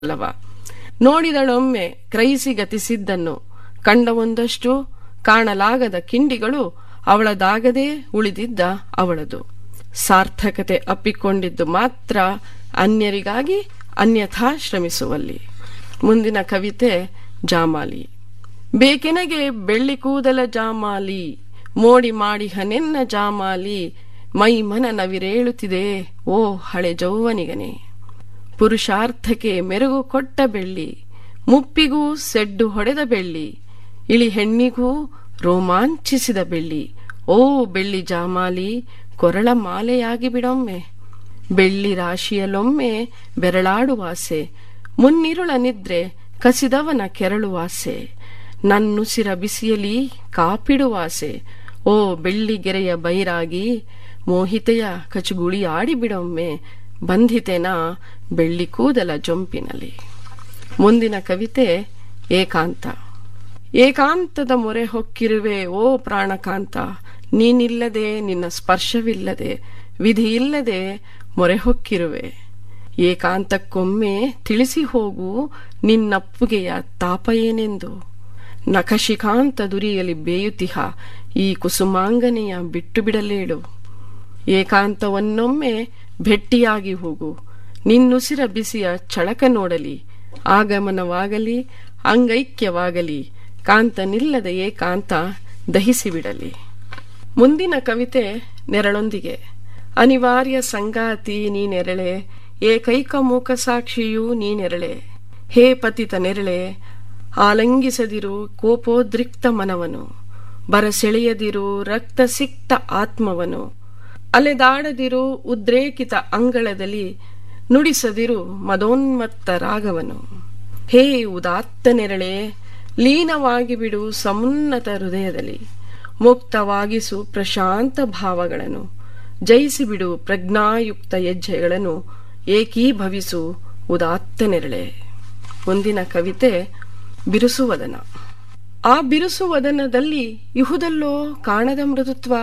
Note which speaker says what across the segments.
Speaker 1: ಅಲ್ಲವ ನೋಡಿದಳೊಮ್ಮೆ ಕ್ರೈಸಿ ಗತಿಸಿದ್ದನ್ನು ಕಂಡ ಒಂದಷ್ಟು ಕಾಣಲಾಗದ ಕಿಂಡಿಗಳು ಅವಳದಾಗದೇ ಉಳಿದಿದ್ದ ಅವಳದು ಸಾರ್ಥಕತೆ ಅಪ್ಪಿಕೊಂಡಿದ್ದು ಮಾತ್ರ ಅನ್ಯರಿಗಾಗಿ ಅನ್ಯಥಾ ಶ್ರಮಿಸುವಲ್ಲಿ ಮುಂದಿನ ಕವಿತೆ ಜಾಮಾಲಿ ಬೇಕೆನಗೆ ಬೆಳ್ಳಿ ಕೂದಲ ಜಾಮಾಲಿ ಮೋಡಿ ಮಾಡಿ ಹನೆನ್ನ ಜಾಮಾಲಿ ಮೈ ಮನ ನವಿರೇಳುತ್ತಿದೆ ಓ ಹಳೆ ಜೌವನಿಗನೆ ಪುರುಷಾರ್ಥಕ್ಕೆ ಮೆರುಗು ಕೊಟ್ಟ ಬೆಳ್ಳಿ ಮುಪ್ಪಿಗೂ ಸೆಡ್ಡು ಹೊಡೆದ ಬೆಳ್ಳಿ ಇಳಿ ಹೆಣ್ಣಿಗೂ ರೋಮಾಂಚಿಸಿದ ಬೆಳ್ಳಿ ಓ ಬೆಳ್ಳಿ ಜಾಮಾಲಿ ಕೊರಳ ಮಾಲೆಯಾಗಿ ಬಿಡೊಮ್ಮೆ ಬೆಳ್ಳಿ ರಾಶಿಯಲ್ಲೊಮ್ಮೆ ಬೆರಳಾಡುವಾಸೆ ಮುನ್ನಿರುಳ ನಿದ್ರೆ ಕಸಿದವನ ಕೆರಳುವಾಸೆ ನನ್ನುಸಿರ ಬಿಸಿಯಲಿ ಕಾಪಿಡುವಾಸೆ ಓ ಬೆಳ್ಳಿ ಗೆರೆಯ ಬೈರಾಗಿ ಮೋಹಿತೆಯ ಕಚುಗುಳಿ ಆಡಿಬಿಡೊಮ್ಮೆ ಬಂಧಿತೆನ ಬೆಳ್ಳಿ ಕೂದಲ ಜೊಂಪಿನಲ್ಲಿ ಮುಂದಿನ ಕವಿತೆ ಏಕಾಂತ ಏಕಾಂತದ ಮೊರೆ ಹೊಕ್ಕಿರುವೆ ಓ ಪ್ರಾಣಕಾಂತ ನೀನಿಲ್ಲದೆ ನಿನ್ನ ಸ್ಪರ್ಶವಿಲ್ಲದೆ ವಿಧಿಯಿಲ್ಲದೆ ಮೊರೆ ಹೊಕ್ಕಿರುವೆ ಏಕಾಂತಕ್ಕೊಮ್ಮೆ ತಿಳಿಸಿ ಹೋಗು ನಿನ್ನಪ್ಪುಗೆಯ ತಾಪ ಏನೆಂದು ನಖಶಿಖಾಂತ ದುರಿಯಲಿ ಬೇಯುತಿಹ ಈ ಕುಸುಮಾಂಗನೆಯ ಬಿಟ್ಟು ಬಿಡಲೇಳು ಏಕಾಂತವನ್ನೊಮ್ಮೆ ಭೆಟ್ಟಿಯಾಗಿ ಹೋಗು ನಿನ್ನುಸಿರ ಬಿಸಿಯ ಚಳಕ ನೋಡಲಿ ಆಗಮನವಾಗಲಿ ಅಂಗೈಕ್ಯವಾಗಲಿ ಕಾಂತನಿಲ್ಲದ ಏಕಾಂತ ದಹಿಸಿಬಿಡಲಿ ಮುಂದಿನ ಕವಿತೆ ನೆರಳೊಂದಿಗೆ ಅನಿವಾರ್ಯ ಸಂಗಾತಿ ನೀನೆರಳೆ ಏಕೈಕ ಮೂಕ ಸಾಕ್ಷಿಯೂ ನೀನೆರಳೆ ಹೇ ಪತಿತ ನೆರಳೆ ಆಲಂಗಿಸದಿರು ಕೋಪೋದ್ರಿಕ್ತ ಮನವನು ಬರಸೆಳೆಯದಿರು ರಕ್ತ ಸಿಕ್ತ ಆತ್ಮವನು ಅಲೆದಾಡದಿರು ಉದ್ರೇಕಿತ ಅಂಗಳದಲ್ಲಿ ನುಡಿಸದಿರು ಮದೋನ್ಮತ್ತ ರಾಗವನು ಹೇ ಉದಾತ್ತ ನೆರಳೆ ಲೀನವಾಗಿ ಬಿಡು ಸಮುನ್ನತ ಹೃದಯದಲ್ಲಿ ಮುಕ್ತವಾಗಿಸು ಪ್ರಶಾಂತ ಭಾವಗಳನ್ನು ಜಯಿಸಿಬಿಡು ಪ್ರಜ್ಞಾಯುಕ್ತ ಹೆಜ್ಜೆಗಳನ್ನು ಏಕೀಭವಿಸು ಉದಾತ್ತ ನೆರಳೆ ಮುಂದಿನ ಕವಿತೆ ಬಿರುಸುವದನ ಆ ಬಿರುಸುವದನದಲ್ಲಿ ಇಹುದಲ್ಲೋ ಕಾಣದ ಮೃದುತ್ವ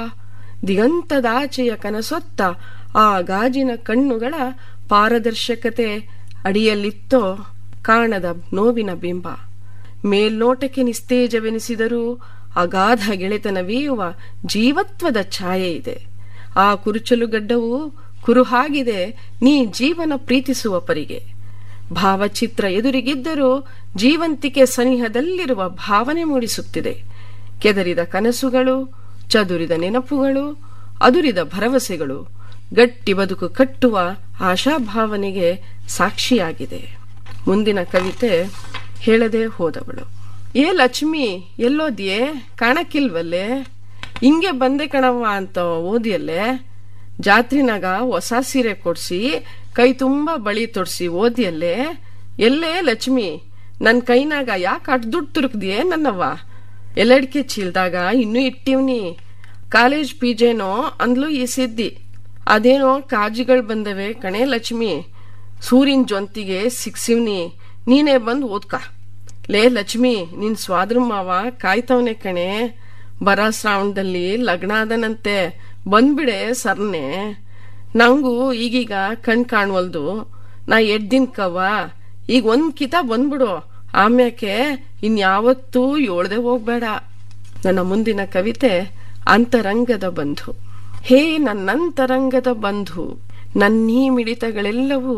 Speaker 1: ದಿಗಂತದಾಚೆಯ ಕನಸೊತ್ತ ಆ ಗಾಜಿನ ಕಣ್ಣುಗಳ ಪಾರದರ್ಶಕತೆ ಅಡಿಯಲ್ಲಿತ್ತೋ ಕಾಣದ ನೋವಿನ ಬಿಂಬ ಮೇಲ್ನೋಟಕ್ಕೆ ನಿಸ್ತೇಜವೆನಿಸಿದರೂ ಅಗಾಧ ಗೆಳೆತನವೀಯುವ ಜೀವತ್ವದ ಛಾಯೆ ಇದೆ ಆ ಕುರುಚಲುಗಡ್ಡವು ಕುರುಹಾಗಿದೆ ನೀ ಜೀವನ ಪ್ರೀತಿಸುವ ಪರಿಗೆ ಭಾವಚಿತ್ರ ಎದುರಿಗಿದ್ದರೂ ಜೀವಂತಿಕೆ ಸನಿಹದಲ್ಲಿರುವ ಭಾವನೆ ಮೂಡಿಸುತ್ತಿದೆ ಕೆದರಿದ ಕನಸುಗಳು ಚದುರಿದ ನೆನಪುಗಳು ಅದುರಿದ ಭರವಸೆಗಳು ಗಟ್ಟಿ ಬದುಕು ಕಟ್ಟುವ ಆಶಾಭಾವನೆಗೆ ಸಾಕ್ಷಿಯಾಗಿದೆ ಮುಂದಿನ ಕವಿತೆ ಹೇಳದೆ ಹೋದವಳು ಏ ಲಕ್ಷ್ಮಿ ಎಲ್ಲೋದ್ಯೆ ಕಾಣಕ್ಕಿಲ್ವಲ್ಲೇ ಹಿಂಗೆ ಬಂದೆ ಕಣವ್ವ ಅಂತ ಓದಿಯಲ್ಲೇ ಜಾತ್ರಿನಾಗ ಹೊಸ ಸೀರೆ ಕೊಡ್ಸಿ ಕೈ ತುಂಬಾ ಬಳಿ ತೊಡ್ಸಿ ಓದಿಯಲ್ಲೇ ಎಲ್ಲೇ ಲಕ್ಷ್ಮಿ ನನ್ ಕೈನಾಗ ಯಾಕೆ ಅಟ್ ದುಡ್ಡು ತುರುಕ್ದಿಯೇ ನನ್ನವ್ವ ಎಲ್ಲಡಿಕೆ ಚೀಲ್ದಾಗ ಇನ್ನೂ ಇಟ್ಟಿವ್ನಿ ಕಾಲೇಜ್ ಪಿಜೇನೋ ಅಂದ್ಲು ಈ ಸಿದ್ದಿ ಅದೇನೋ ಕಾಜಿಗಳು ಬಂದವೆ ಕಣೆ ಲಕ್ಷ್ಮಿ ಸೂರಿನ ಜೊಂತಿಗೆ ಸಿಕ್ಸಿವ್ನಿ ನೀನೇ ಬಂದು ಓದ್ಕ ಲೇ ಲಕ್ಷ್ಮಿ ನಿನ್ ಸ್ವಾದ್ರ ಮಾವ ಕಾಯ್ತವನೆ ಕಣೆ ಬರ ಶ್ರಾವಣದಲ್ಲಿ ಲಗ್ನ ಆದನಂತೆ ಬಂದ್ಬಿಡೆ ಸರ್ನೆ ನಂಗೂ ಈಗೀಗ ಕಣ್ ಕಾಣ್ವಲ್ದು ನಾ ಎಡ್ ದಿನ್ಕವ್ವ ಈಗ ಒಂದ್ ಕಿತ ಬಂದ್ಬಿಡು ಆಮ್ಯಾಕೆ ಇನ್ಯಾವತ್ತೂ ಏಳ್ದೆ ಹೋಗ್ಬೇಡ ನನ್ನ ಮುಂದಿನ ಕವಿತೆ ಅಂತರಂಗದ ಬಂಧು ಹೇ ನನ್ನಂತರಂಗದ ಬಂಧು ನನ್ನೀ ಮಿಡಿತಗಳೆಲ್ಲವೂ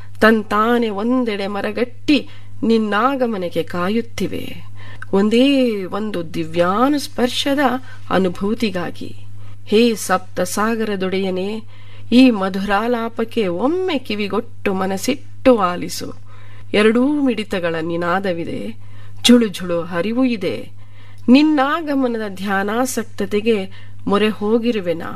Speaker 1: ತಂತಾನೆ ಒಂದೆಡೆ ಮರಗಟ್ಟಿ ನಿನ್ನಾಗಮನೆಗೆ ಕಾಯುತ್ತಿವೆ ಒಂದೇ ಒಂದು ದಿವ್ಯಾನು ಸ್ಪರ್ಶದ ಅನುಭೂತಿಗಾಗಿ ಹೇ ಸಪ್ತ ಸಾಗರದೊಡೆಯನೇ ಈ ಮಧುರಾಲಾಪಕ್ಕೆ ಒಮ್ಮೆ ಕಿವಿಗೊಟ್ಟು ಮನಸ್ಸಿಟ್ಟು ಆಲಿಸು ಎರಡೂ ಮಿಡಿತಗಳ ನಿನಾದವಿದೆ ಝುಳು ಝುಳು ಹರಿವು ಇದೆ ನಿನ್ನಾಗಮನದ ಧ್ಯಾನಾಸಕ್ತತೆಗೆ ಮೊರೆ ಹೋಗಿರುವೆನಾ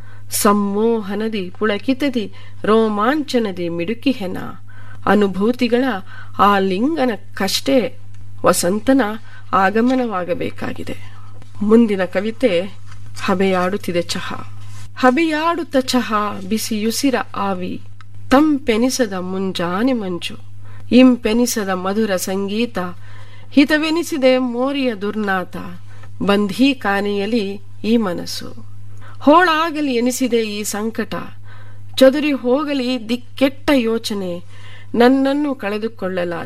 Speaker 1: ಸಮ್ಮೋಹನದಿ ಪುಳಕಿತದಿ ರೋಮಾಂಚನದಿ ಮಿಡುಕಿಹೆನ ಅನುಭೂತಿಗಳ ಆ ಲಿಂಗನ ಕಷ್ಟೇ ವಸಂತನ ಆಗಮನವಾಗಬೇಕಾಗಿದೆ ಮುಂದಿನ ಕವಿತೆ ಹಬೆಯಾಡುತ್ತಿದೆ ಚಹಾ ಹಬೆಯಾಡುತ್ತ ಚಹಾ ಬಿಸಿಯುಸಿರ ಆವಿ ತಂಪೆನಿಸದ ಮುಂಜಾನೆ ಮಂಜು ಇಂಪೆನಿಸದ ಮಧುರ ಸಂಗೀತ ಹಿತವೆನಿಸಿದೆ ಮೋರಿಯ ದುರ್ನಾತ ಬಂಧೀ ಕಾನೆಯಲಿ ಈ ಮನಸ್ಸು ಹೋಳಾಗಲಿ ಎನಿಸಿದೆ ಈ ಸಂಕಟ ಚದುರಿ ಹೋಗಲಿ ದಿಕ್ಕೆಟ್ಟ ಯೋಚನೆ ನನ್ನನ್ನು ಕಳೆದುಕೊಳ್ಳಲಾರೆ